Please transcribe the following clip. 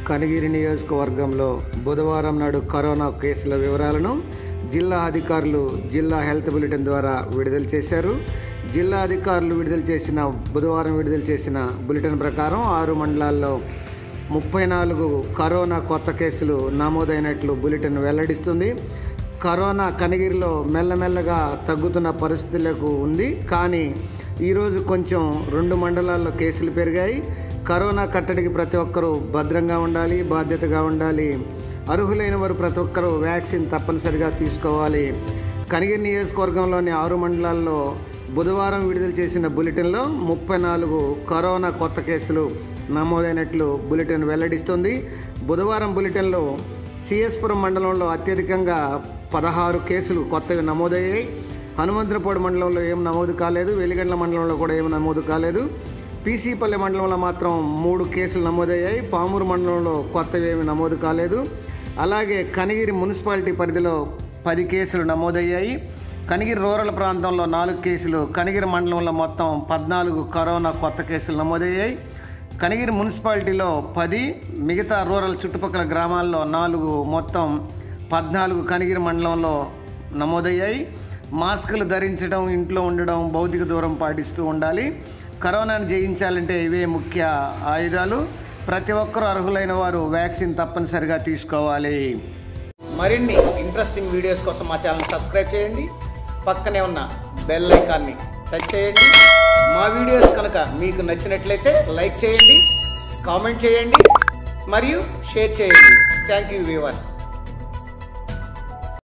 కనిగిరి నియోజకవర్గంలో బుధవారం నాడు కరోనా కేసుల వివరాలను జిల్లా అధికారులు జిల్లా హెల్త్ బులెటిన్ ద్వారా విడుదల చేశారు జిల్లా అధికారులు విడుదల చేసిన బుధవారం విడుదల చేసిన బులెటిన్ ప్రకారం ఆరు మండలాల్లో ముప్పై నాలుగు కరోనా కొత్త కేసులు నమోదైనట్లు బులెటిన్ వెల్లడిస్తుంది కరోనా కనిగిరిలో మెల్లమెల్లగా తగ్గుతున్న పరిస్థితులకు ఉంది కానీ ఈరోజు కొంచెం రెండు మండలాల్లో కేసులు పెరిగాయి కరోనా కట్టడికి ప్రతి ఒక్కరూ భద్రంగా ఉండాలి బాధ్యతగా ఉండాలి అర్హులైన వారు ప్రతి ఒక్కరూ వ్యాక్సిన్ తప్పనిసరిగా తీసుకోవాలి కనిగిరి నియోజకవర్గంలోని ఆరు మండలాల్లో బుధవారం విడుదల చేసిన బులెటిన్లో ముప్పై నాలుగు కరోనా కొత్త కేసులు నమోదైనట్లు బులెటిన్ వెల్లడిస్తుంది బుధవారం బులెటిన్లో సిఎస్పురం మండలంలో అత్యధికంగా పదహారు కేసులు కొత్తవి నమోదయ్యాయి హనుమంతులపాడు మండలంలో ఏం నమోదు కాలేదు వెలిగండ్ల మండలంలో కూడా ఏం నమోదు కాలేదు పీసీపల్లి మండలంలో మాత్రం మూడు కేసులు నమోదయ్యాయి పామూరు మండలంలో కొత్తవి ఏమి నమోదు కాలేదు అలాగే కనిగిరి మున్సిపాలిటీ పరిధిలో పది కేసులు నమోదయ్యాయి కనిగిరి రూరల్ ప్రాంతంలో నాలుగు కేసులు కనిగిరి మండలంలో మొత్తం పద్నాలుగు కరోనా కొత్త కేసులు నమోదయ్యాయి కనిగిరి మున్సిపాలిటీలో పది మిగతా రూరల్ చుట్టుపక్కల గ్రామాల్లో నాలుగు మొత్తం పద్నాలుగు కనిగిరి మండలంలో నమోదయ్యాయి మాస్కులు ధరించడం ఇంట్లో ఉండడం భౌతిక దూరం పాటిస్తూ ఉండాలి కరోనాను జయించాలంటే ఇవే ముఖ్య ఆయుధాలు ప్రతి ఒక్కరూ అర్హులైన వారు వ్యాక్సిన్ తప్పనిసరిగా తీసుకోవాలి మరిన్ని ఇంట్రెస్టింగ్ వీడియోస్ కోసం మా ఛానల్ సబ్స్క్రైబ్ చేయండి పక్కనే ఉన్న బెల్ ఐకాన్ని టచ్ చేయండి మా వీడియోస్ కనుక మీకు నచ్చినట్లయితే లైక్ చేయండి కామెంట్ చేయండి మరియు షేర్ చేయండి థ్యాంక్ యూ వ్యూవర్స్